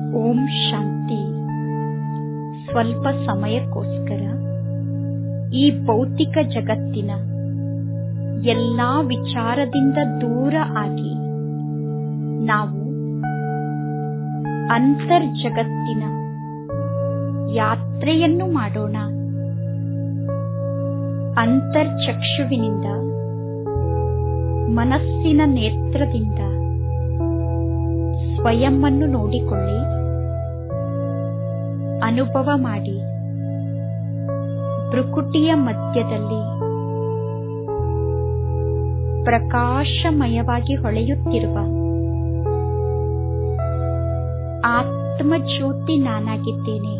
ಓಂ ಶಾಂತಿ ಸ್ವಲ್ಪ ಸಮಯಕ್ಕೋಸ್ಕರ ಈ ಭೌತಿಕ ಜಗತ್ತಿನ ಎಲ್ಲಾ ವಿಚಾರದಿಂದ ದೂರ ಆಗಿ ನಾವು ಅಂತರ್ಜಗತ್ತಿನ ಯಾತ್ರೆಯನ್ನು ಮಾಡೋಣ ಅಂತರ್ಚಕ್ಷುವಿನಿಂದ ಮನಸ್ಸಿನ ನೇತ್ರದಿಂದ ಸ್ವಯಂವನ್ನು ನೋಡಿಕೊಳ್ಳಿ ಅನುಭವ ಮಾಡಿ ಭ್ರುಕುಟಿಯ ಮಧ್ಯದಲ್ಲಿ ಪ್ರಕಾಶಮಯವಾಗಿ ಹೊಳೆಯುತ್ತಿರುವ ಆತ್ಮಜ್ಯೋತಿ ನಾನಾಗಿದ್ದೇನೆ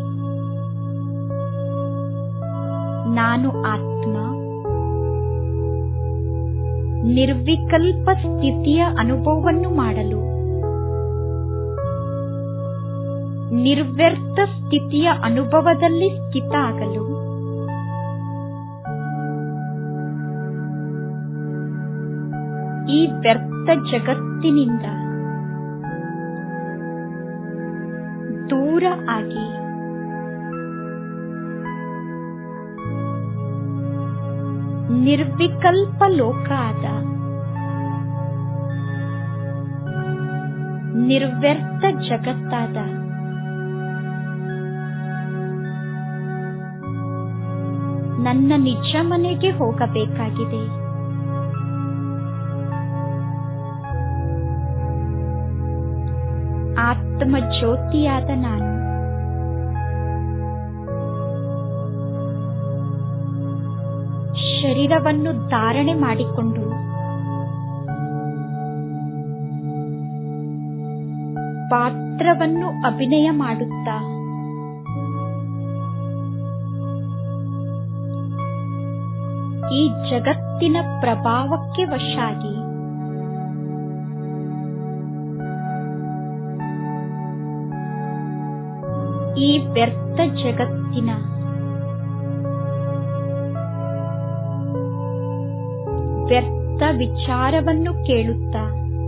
ನಾನು ಆತ್ಮ ನಿರ್ವಿಕಲ್ಪ ಸ್ಥಿತಿಯ ಅನುಭವವನ್ನು ಮಾಡಲು ನಿರ್ವ್ಯರ್ಥ ಸ್ಥಿತಿಯ ಅನುಭವದಲ್ಲಿ ಸ್ಥಿತ ಆಗಲು ಈ ವ್ಯರ್ಥ ಜಗತ್ತಿನಿಂದ ದೂರ ಆಗಿ ನಿರ್ವಿಕಲ್ಪ ಲೋಕ ಆದ ನಿರ್ವ್ಯರ್ಥ ಜಗತ್ತಾದ ನನ್ನ ನಿಜ ಮನೆಗೆ ಹೋಗಬೇಕಾಗಿದೆ ಆತ್ಮ ಜ್ಯೋತಿಯಾದ ನಾನು ಶರೀರವನ್ನು ಧಾರಣೆ ಮಾಡಿಕೊಂಡು ಪಾತ್ರವನ್ನು ಅಭಿನಯ ಮಾಡುತ್ತಾ ಈ ಜಗತ್ತಿನ ಪ್ರಭಾವಕ್ಕೆ ವಶಾಗಿ ಈ ವ್ಯರ್ಥ ಜಗತ್ತಿನ ವ್ಯರ್ಥ ವಿಚಾರವನ್ನು ಕೇಳುತ್ತಾ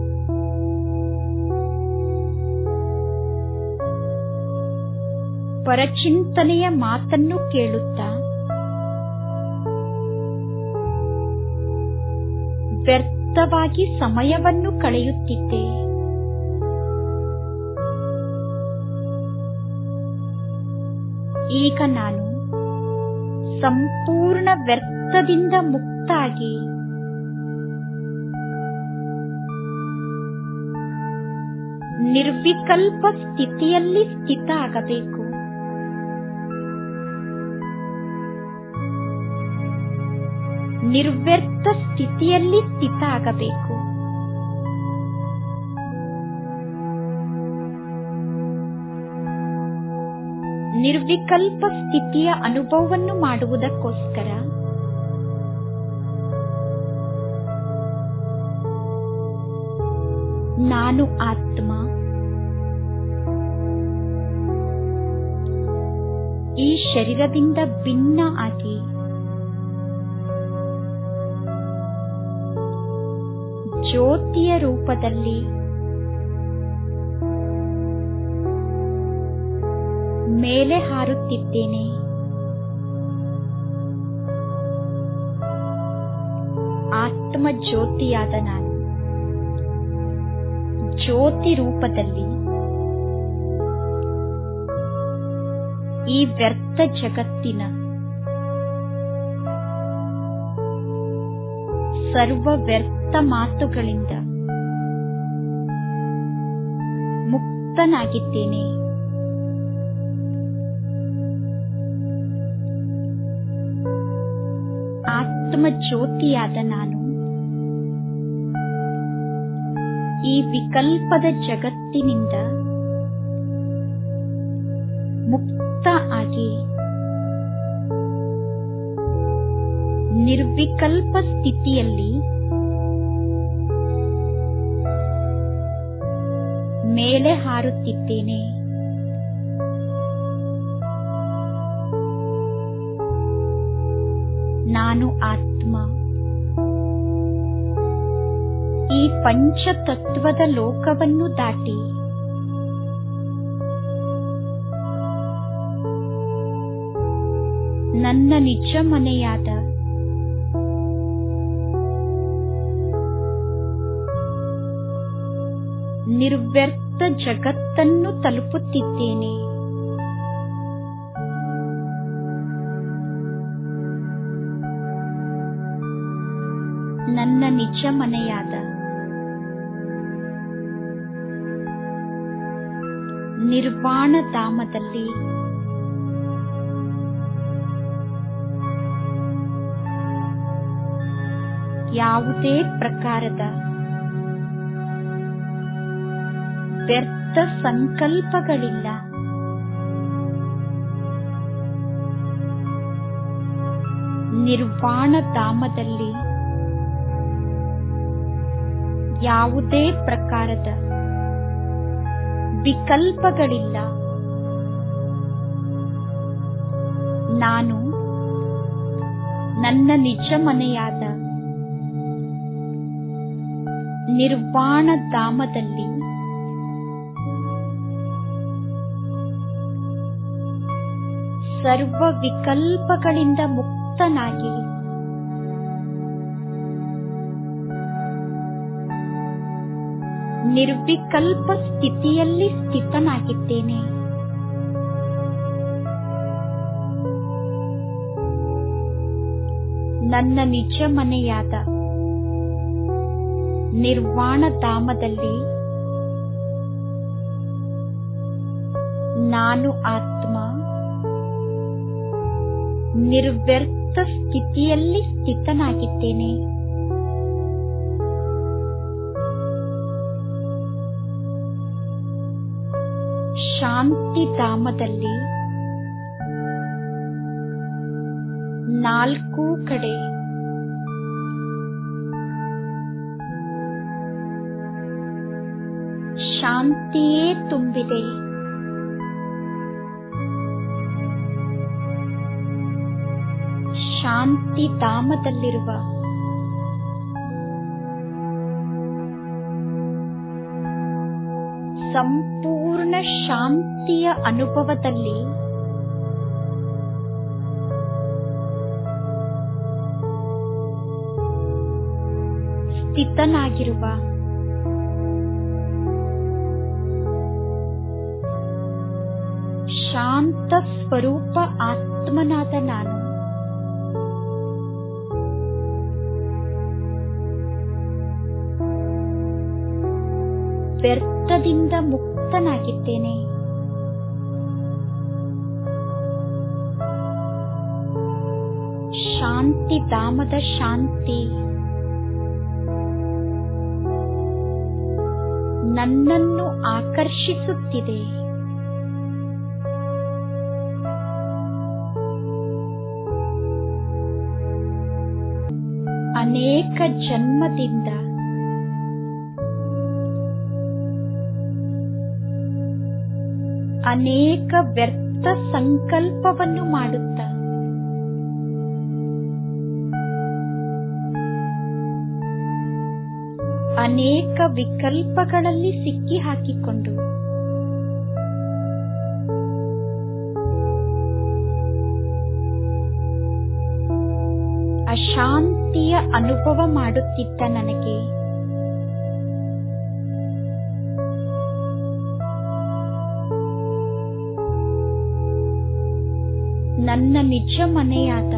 ಪರಚಿಂತನೆಯ ಮಾತನ್ನು ಕೇಳುತ್ತಾ ವ್ಯರ್ಥವಾಗಿ ಸಮಯವನ್ನು ಕಳೆಯುತ್ತಿದ್ದೆ ಈಗ ನಾನು ಸಂಪೂರ್ಣ ವ್ಯರ್ಥದಿಂದ ಮುಕ್ತಾಗಿ ನಿರ್ವಿಕಲ್ಪ ಸ್ಥಿತಿಯಲ್ಲಿ ಸ್ಥಿತ ಆಗಬೇಕು ನಿರ್ವ್ಯರ್ಥ ಸ್ಥಿತಿಯಲ್ಲಿ ಸ್ಥಿತ ಆಗಬೇಕು ನಿರ್ವಿಕಲ್ಪ ಸ್ಥಿತಿಯ ಅನುಭವವನ್ನು ಮಾಡುವುದಕ್ಕೋಸ್ಕರ ನಾನು ಆತ್ಮ ಈ ಶರೀರದಿಂದ ಭಿನ್ನ ಆಗಿ ಜ್ಯೋತಿಯ ರೂಪದಲ್ಲಿ ಮೇಲೆ ಹಾರುತ್ತಿದ್ದೇನೆ ಆತ್ಮ ಜ್ಯೋತಿಯಾದ ನಾನು ಜ್ಯೋತಿ ರೂಪದಲ್ಲಿ ಈ ವ್ಯರ್ಥ ಜಗತ್ತಿನ ಸರ್ವ ವ್ಯರ್ಥ ಮಾತುಗಳಿಂದ ಮುಕ್ತನಾಗಿದ್ದೇನೆ ಆತ್ಮ ಜ್ಯೋತಿಯಾದ ನಾನು ಈ ವಿಕಲ್ಪದ ಜಗತ್ತಿನಿಂದ ಮುಕ್ತ ಆಗಿ ನಿರ್ವಿಕಲ್ಪ ಸ್ಥಿತಿಯಲ್ಲಿ ಮೇಲೆ ಹಾರುತ್ತಿದ್ದೇನೆ ನಾನು ಆತ್ಮ ಈ ಪಂಚತತ್ವದ ಲೋಕವನ್ನು ದಾಟಿ ನನ್ನ ನಿಜ ಮನೆಯಾದ ನಿರ್ವ್ಯರ್ಥ ಜಗತ್ತನ್ನು ತಲುಪುತ್ತಿದ್ದೇನೆ ನನ್ನ ನಿಜ ಮನೆಯಾದ ನಿರ್ವಾಣ ಧಾಮದಲ್ಲಿ ಯಾವುದೇ ಪ್ರಕಾರದ ವ್ಯರ್ಥ ಸಂಕಲ್ಪಗಳಿಲ್ಲ ನಿರ್ವಾಣ ಧಾಮದಲ್ಲಿ ಯಾವುದೇ ಪ್ರಕಾರದ ವಿಕಲ್ಪಗಳಿಲ್ಲ ನಾನು ನನ್ನ ನಿಜ ಮನೆಯಾದ ನಿರ್ವಾಣ ಧಾಮದಲ್ಲಿ ಸರ್ವ ವಿಕಲ್ಪಗಳಿಂದ ಮುಕ್ತನಾಗಿ ನಿರ್ವಿಕಲ್ಪ ಸ್ಥಿತಿಯಲ್ಲಿ ಸ್ಥಿತನಾಗಿದ್ದೇನೆ ನನ್ನ ನಿಜ ಮನೆಯಾದ ನಿರ್ವಾಣ ಧಾಮದಲ್ಲಿ ನಾನು ಆತ್ಮ ನಿರ್ವ್ಯರ್ಥ ಸ್ಥಿತಿಯಲ್ಲಿ ಸ್ಥಿತನಾಗಿದ್ದೇನೆ ಶಾಂತಿ ಧಾಮದಲ್ಲಿ ನಾಲ್ಕು ಕಡೆ ಶಾಂತಿಯೇ ತುಂಬಿದೆ ಶಾಂತಿ ಧಾಮದಲ್ಲಿರುವ ಸಂಪೂರ್ಣ ಶಾಂತಿಯ ಅನುಭವದಲ್ಲಿ ಸ್ಥಿತನಾಗಿರುವ ಶಾಂತ ಸ್ವರೂಪ ಆತ್ಮನಾದ ನಾನು ವ್ಯರ್ಥದಿಂದ ಮುಕ್ತನಾಗಿದ್ದೇನೆ ಶಾಂತಿ ಧಾಮದ ಶಾಂತಿ ನನ್ನನ್ನು ಆಕರ್ಷಿಸುತ್ತಿದೆ ಅನೇಕ ಜನ್ಮದಿಂದ ಅನೇಕ ವ್ಯರ್ಥ ಸಂಕಲ್ಪವನ್ನು ಮಾಡುತ್ತ ಅನೇಕ ವಿಕಲ್ಪಗಳಲ್ಲಿ ಸಿಕ್ಕಿ ಹಾಕಿಕೊಂಡು ಅಶಾಂತಿಯ ಅನುಭವ ಮಾಡುತ್ತಿದ್ದ ನನಗೆ ನನ್ನ ನಿಜ ಮನೆಯಾದ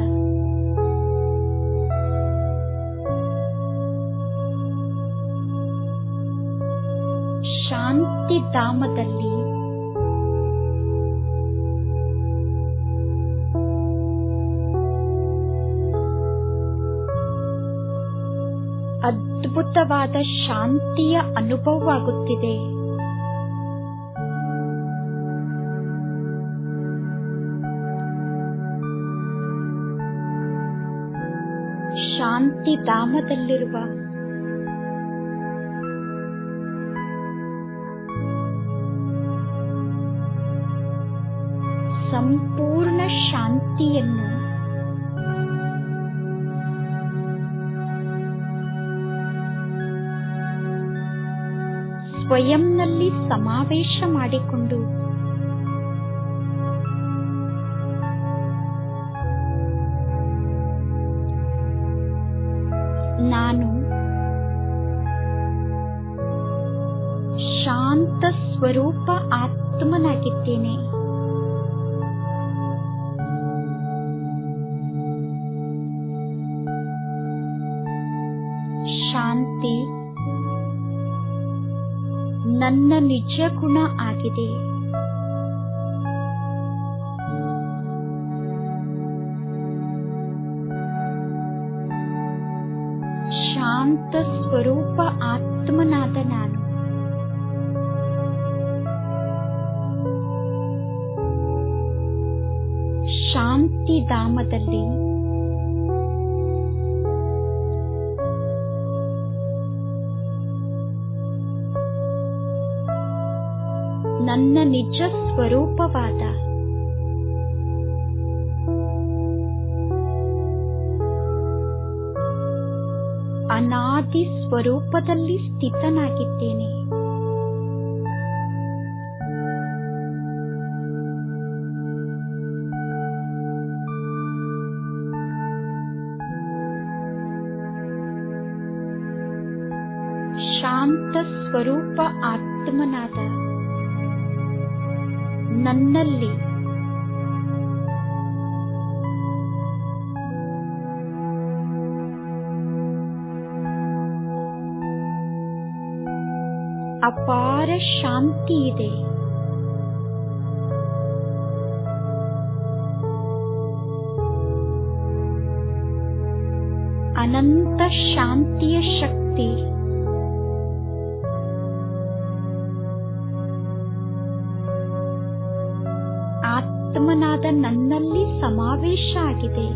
ಶಾಂತಿ ಧಾಮದಲ್ಲಿ ಅದ್ಭುತವಾದ ಶಾಂತಿಯ ಅನುಭವವಾಗುತ್ತಿದೆ ಶಾಂತಿ ಧಾಮದಲ್ಲಿರುವ ಸಂಪೂರ್ಣ ಶಾಂತಿಯನ್ನು ಸ್ವಯಂನಲ್ಲಿ ಸಮಾವೇಶ ಮಾಡಿಕೊಂಡು ನಾನು ಶಾಂತ ಸ್ವರೂಪ ಆತ್ಮನಾಗಿದ್ದೇನೆ ಶಾಂತಿ ನನ್ನ ನಿಜ ಗುಣ ಆಗಿದೆ ಶಾಂತ ಸ್ವರೂಪ ಆತ್ಮನಾದ ನಾನು ಶಾಂತಿಧಾಮದಲ್ಲಿ ನನ್ನ ನಿಜ ಸ್ವರೂಪವಾದ ಅನಾದಿ ಸ್ವರೂಪದಲ್ಲಿ ಸ್ಥಿತನಾಗಿದ್ದೇನೆ ಶಾಂತ ಸ್ವರೂಪ ಆತ್ಮನಾದ ನನ್ನಲ್ಲಿ ಅಪಾರ ಶಾಂತಿ ಇದೆ ಅನಂತ ಶಾಂತಿಯ ಶಕ್ತಿ ಆತ್ಮನಾದ ನನ್ನಲ್ಲಿ ಸಮಾವೇಶ ಆಗಿದೆ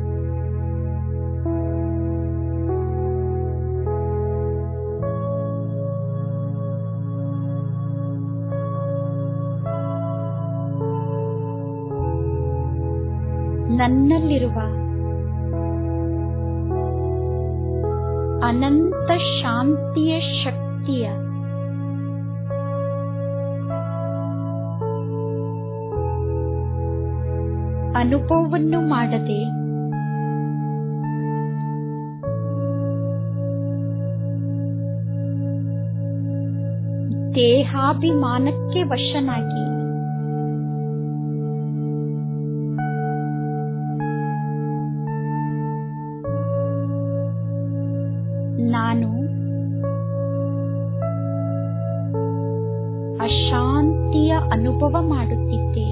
ನನ್ನಲ್ಲಿರುವ ಅನಂತ ಶಾಂತಿಯ ಶಕ್ತಿಯ ಅನುಭವವನ್ನು ಮಾಡದೆ ದೇಹಾಭಿಮಾನಕ್ಕೆ ವಶನಾಗಿ ನಾನು ಅಶಾಂತಿಯ ಅನುಭವ ಮಾಡುತ್ತಿದ್ದೆ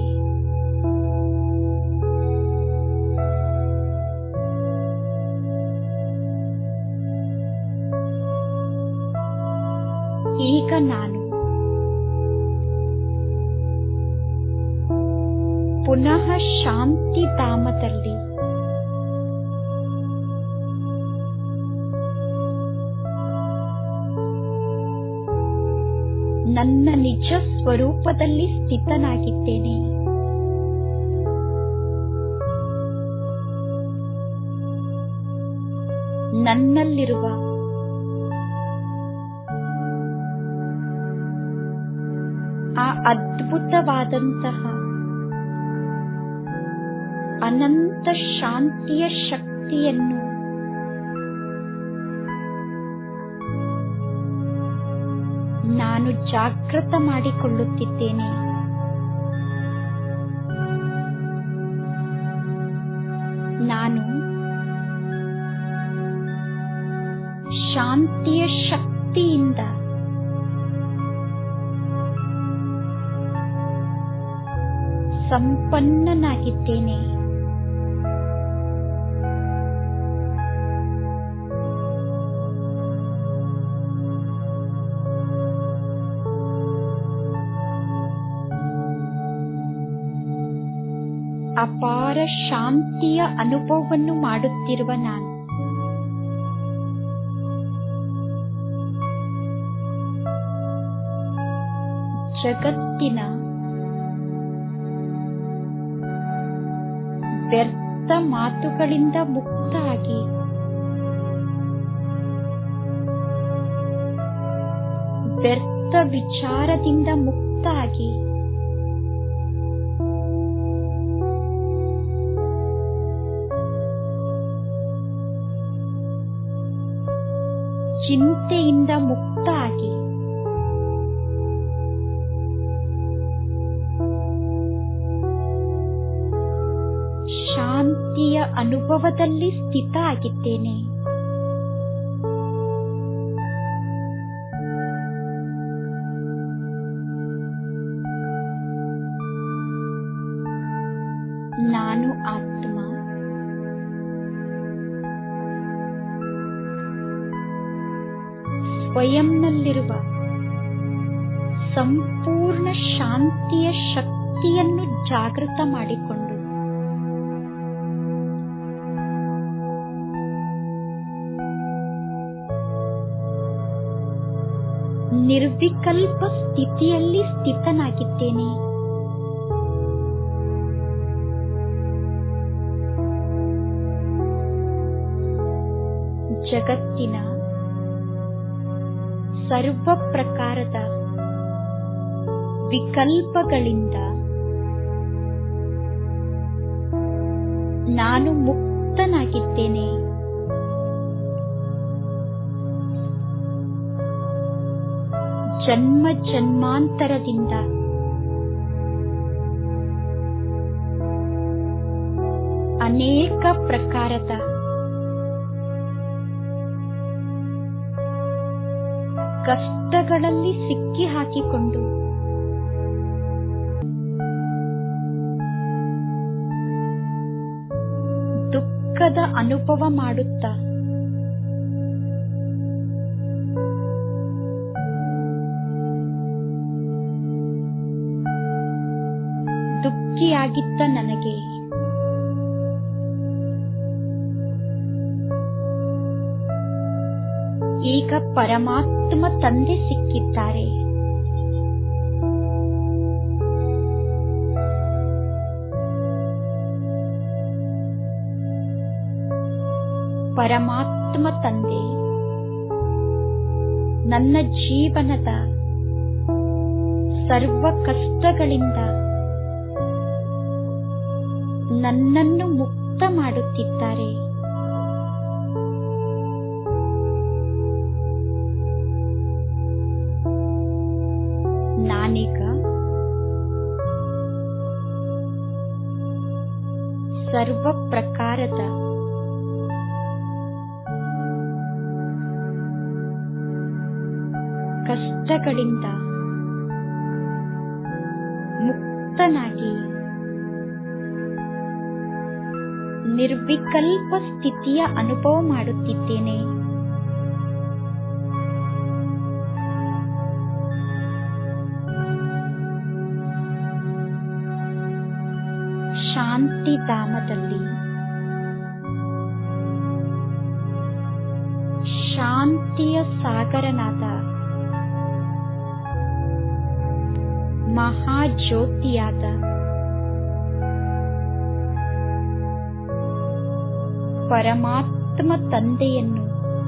ಈಗ ನಾನು ಪುನಃ ಶಾಂತಿಧಾಮದಲ್ಲಿ ನನ್ನ ನಿಜ ಸ್ವರೂಪದಲ್ಲಿ ಸ್ಥಿತನಾಗಿದ್ದೇನೆ ನನ್ನಲ್ಲಿರುವ ಆ ಅದ್ಭುತವಾದಂತಹ ಅನಂತ ಶಾಂತಿಯ ಶಕ್ತಿಯನ್ನು ನಾನು ಜಾಗೃತ ಮಾಡಿಕೊಳ್ಳುತ್ತಿದ್ದೇನೆ ನಾನು ಶಾಂತಿಯ ಶಕ್ತಿಯಿಂದ ಸಂಪನ್ನನಾಗಿದ್ದೇನೆ ಅಪಾರ ಶಾಂತಿಯ ಅನುಭವವನ್ನು ಮಾಡುತ್ತಿರುವ ನಾನು ಜಗತ್ತಿನ ವ್ಯರ್ಥ ಮಾತುಗಳಿಂದ ಮುಕ್ತ ಆಗಿ ವ್ಯರ್ಥ ವಿಚಾರದಿಂದ ಮುಕ್ತ ಆಗಿ ಚಿಂತೆಯಿಂದ ಮುಕ್ತ ಆಗಿ ಶಾಂತಿಯ ಅನುಭವದಲ್ಲಿ ಸ್ಥಿತ ಆಗಿದ್ದೇನೆ ನಾನು ಆತ್ಮ ಸ್ವಯಂನಲ್ಲಿರುವ ಸಂಪೂರ್ಣ ಶಾಂತಿಯ ಶಕ್ತಿಯನ್ನು ಜಾಗೃತ ಮಾಡಿಕೊಂಡು ನಿರ್ವಿಕಲ್ಪ ಸ್ಥಿತಿಯಲ್ಲಿ ಸ್ಥಿತನಾಗಿದ್ದೇನೆ ಜಗತ್ತಿನ ಸರ್ವ ಪ್ರಕಾರದ ವಿಕಲ್ಪಗಳಿಂದ ನಾನು ಮುಕ್ತನಾಗಿದ್ದೇನೆ ಜನ್ಮ ಜನ್ಮಾಂತರದಿಂದ ಅನೇಕ ಪ್ರಕಾರದ ಕಷ್ಟಗಳಲ್ಲಿ ಸಿಕ್ಕಿ ಹಾಕಿಕೊಂಡು ದುಃಖದ ಅನುಭವ ಮಾಡುತ್ತಾ ದುಃಖಿಯಾಗಿದ್ದ ನನಗೆ ಈಗ ಪರಮಾತ್ಮ ತಂದೆ ಸಿಕ್ಕಿದ್ದಾರೆ ಪರಮಾತ್ಮ ತಂದೆ ನನ್ನ ಜೀವನದ ಸರ್ವ ಕಷ್ಟಗಳಿಂದ ನನ್ನನ್ನು ಮುಕ್ತ ಮಾಡುತ್ತಿದ್ದಾರೆ ನಾನೀಗ ಸರ್ವ ಪ್ರಕಾರದ ಕಷ್ಟಗಳಿಂದ ಮುಕ್ತನಾಗಿ ನಿರ್ವಿಕಲ್ಪ ಸ್ಥಿತಿಯ ಅನುಭವ ಮಾಡುತ್ತಿದ್ದೇನೆ ಶಾಂತಿಧಾಮದಲ್ಲಿ ಶಾಂತಿಯ ಸಾಗರನಾದ ಮಹಾಜ್ಯೋತಿಯಾದ ಪರಮಾತ್ಮ ತಂದೆಯನ್ನು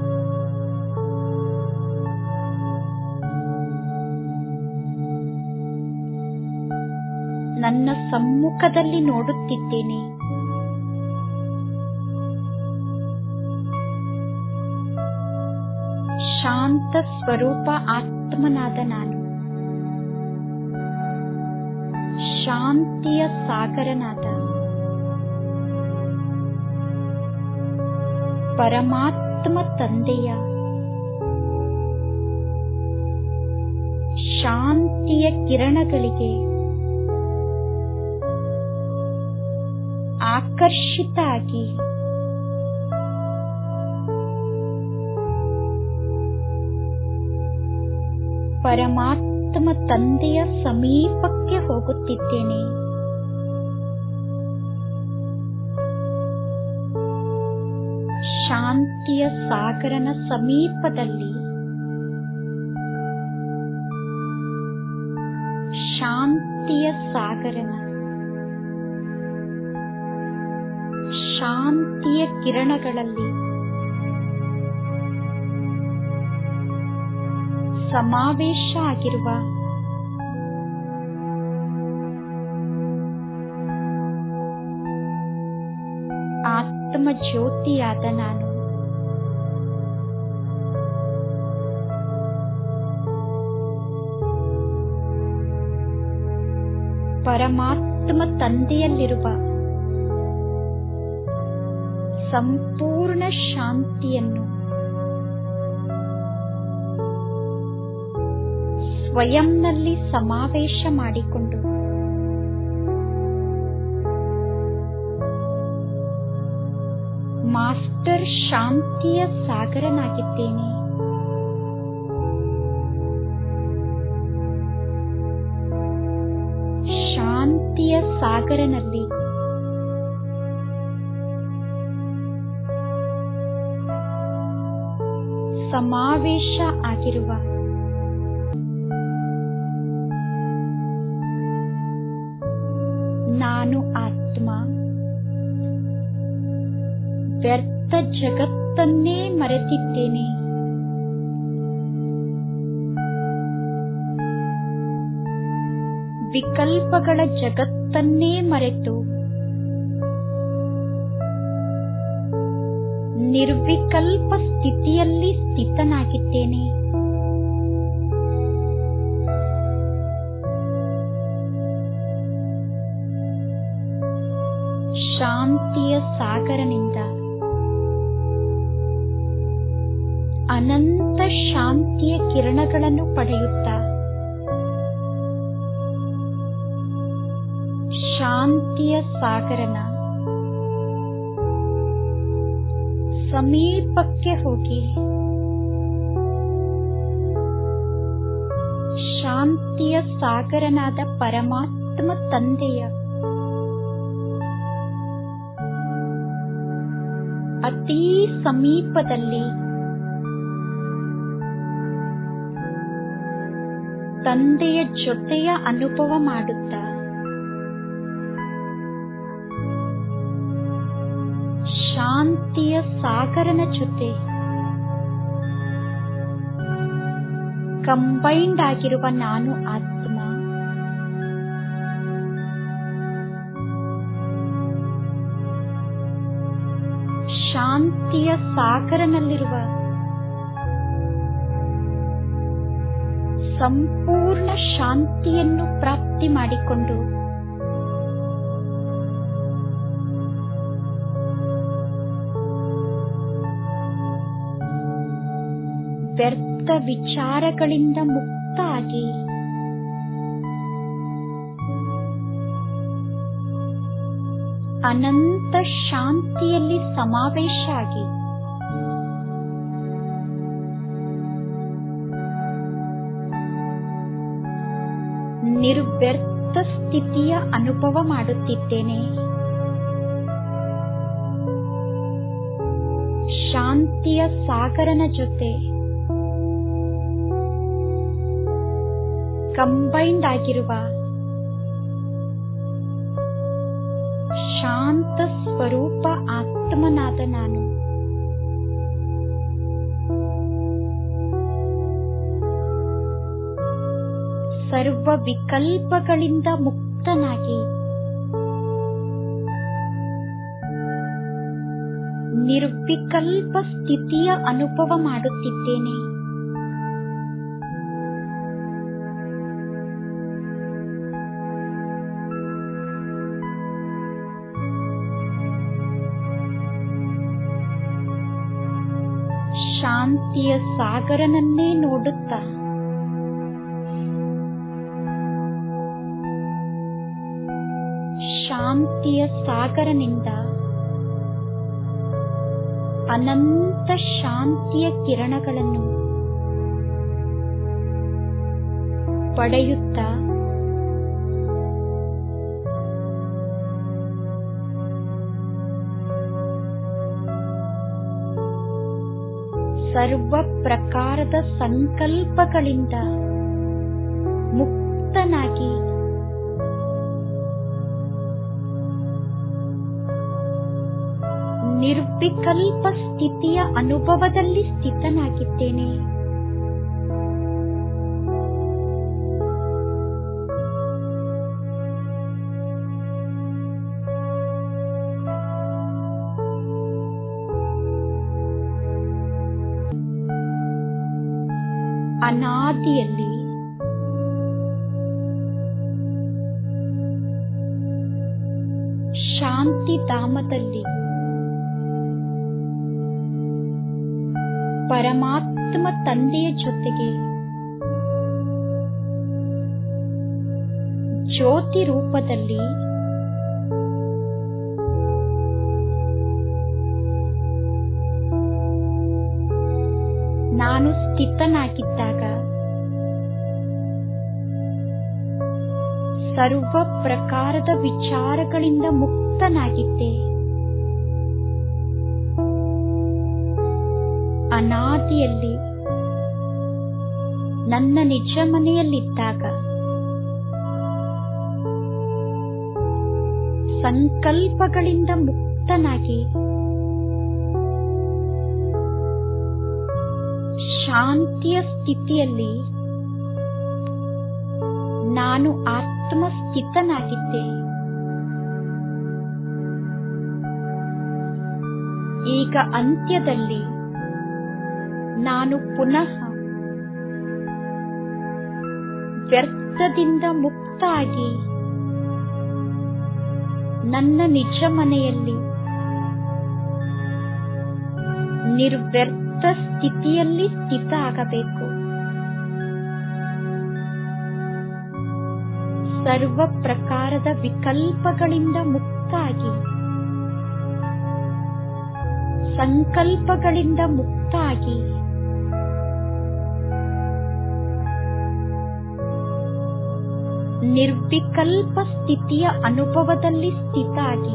ನನ್ನ ಸಮ್ಮುಖದಲ್ಲಿ ನೋಡುತ್ತಿದ್ದೇನೆ ಶಾಂತ ಸ್ವರೂಪ ಆತ್ಮನಾದ ನಾನು ಶಾಂತಿಯ ಸಾಗರನಾದ ಪರಮಾತ್ಮ ತಂದೆಯ ಶಾಂತಿಯ ಕಿರಣಗಳಿಗೆ ಆಕರ್ಷಿತ ಆಗಿ ಪರಮಾತ್ಮ ತಂದೆಯ ಸಮೀಪಕ್ಕೆ ಹೋಗುತ್ತಿದ್ದೇನೆ ಶಾಂತಿಯ ಸಾಗರನ ಸಮೀಪದಲ್ಲಿ ಶಾಂತಿಯ ಸಾಗರನ ಶಾಂತಿಯ ಕಿರಣಗಳಲ್ಲಿ ಸಮಾವೇಶ ಆಗಿರುವ ಆತ್ಮ ಜ್ಯೋತಿಯಾದ ನಾನು ಪರಮಾತ್ಮ ತಂದೆಯಲ್ಲಿರುವ ಸಂಪೂರ್ಣ ಶಾಂತಿಯನ್ನು ಸ್ವಯಂನಲ್ಲಿ ಸಮಾವೇಶ ಮಾಡಿಕೊಂಡು ಮಾಸ್ಟರ್ ಶಾಂತಿಯ ಸಾಗರನಾಗಿದ್ದೇನೆ ಶಾಂತಿಯ ಸಾಗರನಲ್ಲಿ ಸಮಾವೇಶ ಆಗಿರುವ ನಾನು ಆತ್ಮ ವ್ಯರ್ಥ ಜಗತ್ತನ್ನೇ ಮರೆತಿದ್ದೇನೆ ವಿಕಲ್ಪಗಳ ಜಗತ್ತನ್ನೇ ಮರೆತು ನಿರ್ವಿಕಲ್ಪ ಸ್ಥಿತಿಯಲ್ಲಿ ಸ್ಥಿತನಾಗಿದ್ದೇನೆ ಶಾಂತಿಯ ಸಾಗರನಿಂದ ಅನಂತ ಶಾಂತಿಯ ಕಿರಣಗಳನ್ನು ಪಡೆಯುತ್ತಾ ಶಾಂತಿಯ ಸಾಗರನ ಸಮೀಪಕ್ಕೆ ಹೋಗಿ ಶಾಂತಿಯ ಸಾಗರನಾದ ಪರಮಾತ್ಮ ತಂದೆಯ ಅತೀ ಸಮೀಪದಲ್ಲಿ ತಂದೆಯ ಜೊತೆಯ ಅನುಭವ ಮಾಡುತ್ತಾ ಶಾಂತಿಯ ಸಾಗರನ ಜೊತೆ ಕಂಬೈಂಡ್ ಆಗಿರುವ ನಾನು ಆತ್ಮ ಶಾಂತಿಯ ಸಾಗರನಲ್ಲಿರುವ ಸಂಪೂರ್ಣ ಶಾಂತಿಯನ್ನು ಪ್ರಾಪ್ತಿ ಮಾಡಿಕೊಂಡು ವ್ಯರ್ಥ ವಿಚಾರಗಳಿಂದ ಮುಕ್ತ ಆಗಿ ಅನಂತ ಶಾಂತಿಯಲ್ಲಿ ಸಮಾವೇಶ ಆಗಿ ನಿರ್ವ್ಯರ್ಥ ಸ್ಥಿತಿಯ ಅನುಭವ ಮಾಡುತ್ತಿದ್ದೇನೆ ಶಾಂತಿಯ ಸಾಗರನ ಜೊತೆ ಕಂಬೈಂಡ್ ಆಗಿರುವ ಶಾಂತ ಸ್ವರೂಪ ಆತ್ಮನಾದ ನಾನು ಸರ್ವ ವಿಕಲ್ಪಗಳಿಂದ ಮುಕ್ತನಾಗಿ ನಿರ್ವಿಕಲ್ಪ ಸ್ಥಿತಿಯ ಅನುಭವ ಮಾಡುತ್ತಿದ್ದೇನೆ ಶಾಂತಿಯ ಸಾಗರನನ್ನೇ ನೋಡುತ್ತಾ ಶಾಂತಿಯ ಸಾಗರನಿಂದ ಅನಂತ ಶಾಂತಿಯ ಕಿರಣಗಳನ್ನು ಪಡೆಯುತ್ತಾ ಸರ್ವ ಪ್ರಕಾರದ ಸಂಕಲ್ಪಗಳಿಂದ ಮುಕ್ತನಾಗಿ ನಿರ್ವಿಕಲ್ಪ ಸ್ಥಿತಿಯ ಅನುಭವದಲ್ಲಿ ಸ್ಥಿತನಾಗಿದ್ದೇನೆ ಅನಾದಿಯಲ್ಲಿ ಶಾಂತಿ ಧಾಮದಲ್ಲಿ ಪರಮಾತ್ಮ ತಂದೆಯ ಜೊತೆಗೆ ಜ್ಯೋತಿ ರೂಪದಲ್ಲಿ ನಾನು ಸ್ಥಿತನಾಗಿದ್ದಾಗ ಸರ್ವ ಪ್ರಕಾರದ ವಿಚಾರಗಳಿಂದ ಮುಕ್ತನಾಗಿದ್ದೆ ಅನಾದಿಯಲ್ಲಿ ನನ್ನ ನಿಜ ಮನೆಯಲ್ಲಿದ್ದಾಗ ಸಂಕಲ್ಪಗಳಿಂದ ಮುಕ್ತನಾಗಿ ಶಾಂತಿಯ ಸ್ಥಿತಿಯಲ್ಲಿ ನಾನು ಆತ್ಮಸ್ಥಿತನಾಗಿದ್ದೆ ಈಗ ಅಂತ್ಯದಲ್ಲಿ ನಾನು ಪುನಃ ವ್ಯರ್ಥದಿಂದ ಮುಕ್ತ ಆಗಿ ನನ್ನ ನಿಜ ಮನೆಯಲ್ಲಿ ನಿರ್ವ್ಯರ್ಥ ಸ್ಥಿತಿಯಲ್ಲಿ ಸ್ಥಿತ ಆಗಬೇಕು ಸರ್ವ ಪ್ರಕಾರದ ವಿಕಲ್ಪಗಳಿಂದ ಮುಕ್ತ ಆಗಿ ಸಂಕಲ್ಪಗಳಿಂದ ಮುಕ್ತ ಆಗಿ ನಿರ್ವಿಕಲ್ಪ ಸ್ಥಿತಿಯ ಅನುಭವದಲ್ಲಿ ಸ್ಥಿತ ಆಗಿ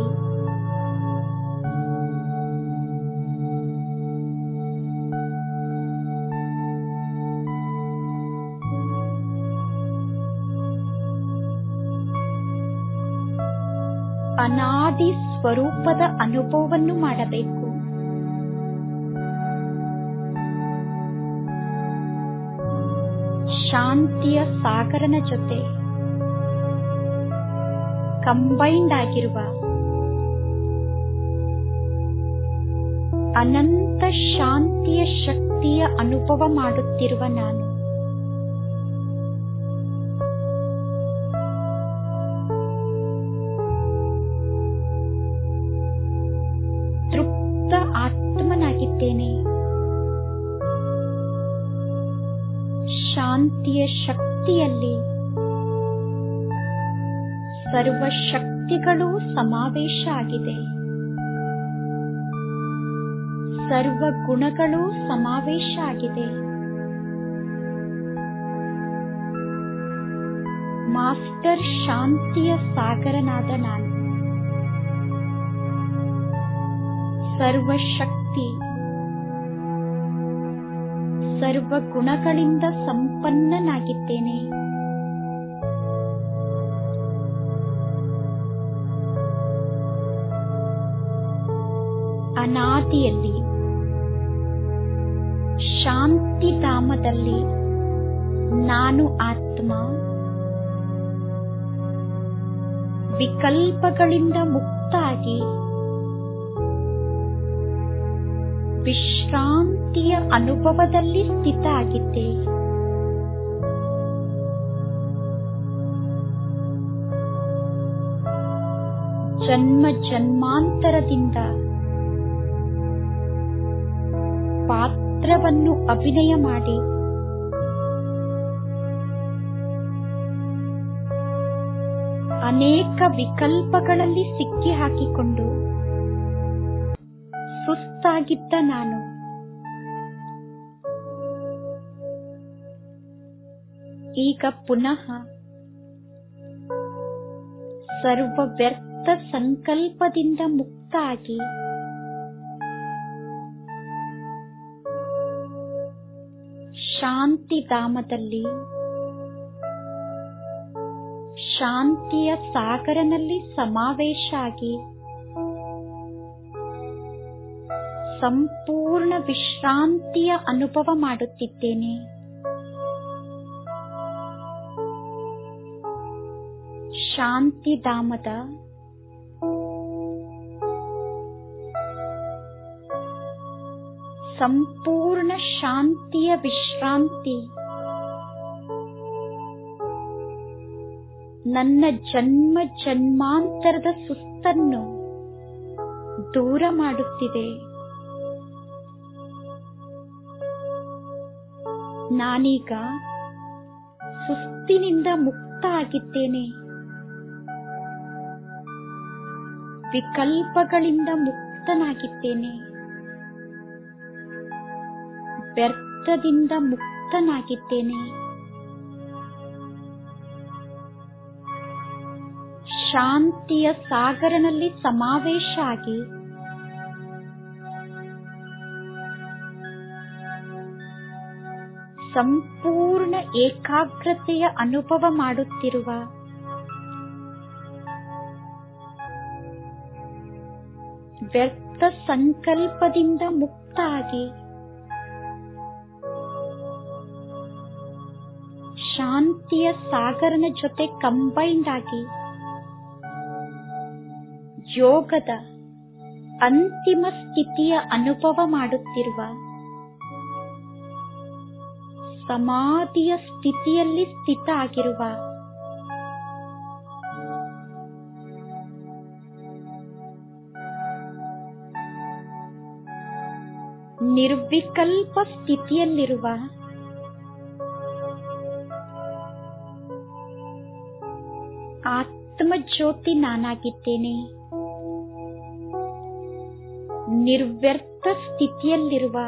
ಅನಾದಿ ಸ್ವರೂಪದ ಅನುಭವವನ್ನು ಮಾಡಬೇಕು ಶಾಂತಿಯ ಸಾಗರನ ಜೊತೆ ಕಂಬೈಂಡ್ ಆಗಿರುವ ಅನಂತ ಶಾಂತಿಯ ಶಕ್ತಿಯ ಅನುಭವ ಮಾಡುತ್ತಿರುವ ನಾನು ತೃಪ್ತ ಆತ್ಮನಾಗಿದ್ದೇನೆ ಶಾಂತಿಯ ಶಕ್ತಿಯಲ್ಲಿ ಸರ್ವ ಶಕ್ತಿಗಳು ಸಮಾವೇಶ ಆಗಿದೆ ಸರ್ವ ಗುಣಗಳು ಸಮಾವೇಶ ಆಗಿದೆ ಮಾಸ್ಟರ್ ಶಾಂತಿಯ ಸಾಗರನಾದ ನಾನು ಸರ್ವ ಶಕ್ತಿ ಸರ್ವ ಗುಣಗಳಿಂದ ಸಂಪನ್ನನಾಗಿದ್ದೇನೆ ಅನಾದಿಯಲ್ಲಿ ಶಾಂತಿಧಾಮದಲ್ಲಿ ನಾನು ಆತ್ಮ ವಿಕಲ್ಪಗಳಿಂದ ಮುಕ್ತ ಆಗಿ ವಿಶ್ರಾಂತಿಯ ಅನುಭವದಲ್ಲಿ ಸ್ಥಿತ ಆಗಿದ್ದೆ ಜನ್ಮ ಜನ್ಮಾಂತರದಿಂದ ಪಾತ್ರವನ್ನು ಅಭಿನಯ ಮಾಡಿ ಅನೇಕ ವಿಕಲ್ಪಗಳಲ್ಲಿ ಸಿಕ್ಕಿ ಹಾಕಿಕೊಂಡು ಸುಸ್ತಾಗಿದ್ದ ನಾನು ಈಗ ಪುನಃ ಸರ್ವ ವ್ಯರ್ಥ ಸಂಕಲ್ಪದಿಂದ ಮುಕ್ತ ಆಗಿ ಶಾಂತಿಧಾಮದಲ್ಲಿ ಶಾಂತಿಯ ಸಾಗರನಲ್ಲಿ ಸಮಾವೇಶ ಆಗಿ ಸಂಪೂರ್ಣ ವಿಶ್ರಾಂತಿಯ ಅನುಭವ ಮಾಡುತ್ತಿದ್ದೇನೆ ಶಾಂತಿಧಾಮದ ಸಂಪೂರ್ಣ ಶಾಂತಿಯ ವಿಶ್ರಾಂತಿ ನನ್ನ ಜನ್ಮ ಜನ್ಮಾಂತರದ ಸುಸ್ತನ್ನು ದೂರ ಮಾಡುತ್ತಿದೆ ನಾನೀಗ ಸುಸ್ತಿನಿಂದ ಮುಕ್ತ ಆಗಿದ್ದೇನೆ ವಿಕಲ್ಪಗಳಿಂದ ಮುಕ್ತನಾಗಿದ್ದೇನೆ ವ್ಯರ್ಥದಿಂದ ಮುಕ್ತನಾಗಿದ್ದೇನೆ ಶಾಂತಿಯ ಸಾಗರನಲ್ಲಿ ಸಮಾವೇಶ ಆಗಿ ಸಂಪೂರ್ಣ ಏಕಾಗ್ರತೆಯ ಅನುಭವ ಮಾಡುತ್ತಿರುವ ವ್ಯರ್ಥ ಸಂಕಲ್ಪದಿಂದ ಮುಕ್ತ ಆಗಿ ಶಾಂತಿಯ ಸಾಗರನ ಜೊತೆ ಕಂಬೈಂಡ್ ಆಗಿ ಯೋಗದ ಅಂತಿಮ ಸ್ಥಿತಿಯ ಅನುಭವ ಮಾಡುತ್ತಿರುವ ಸಮಾಧಿಯ ಸ್ಥಿತಿಯಲ್ಲಿ ಸ್ಥಿತ ಆಗಿರುವ ನಿರ್ವಿಕಲ್ಪ ಸ್ಥಿತಿಯಲ್ಲಿರುವ ಆತ್ಮ ಜ್ಯೋತಿ ನಾನಾಗಿದ್ದೇನೆ ನಿರ್ವ್ಯರ್ಥ ಸ್ಥಿತಿಯಲ್ಲಿರುವ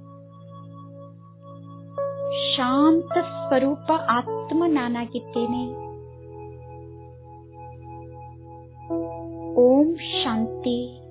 ಶಾಂತ ಸ್ವರೂಪ ಆತ್ಮ ನಾನಾಗಿದ್ದೇನೆ ಓಂ ಶಾಂತಿ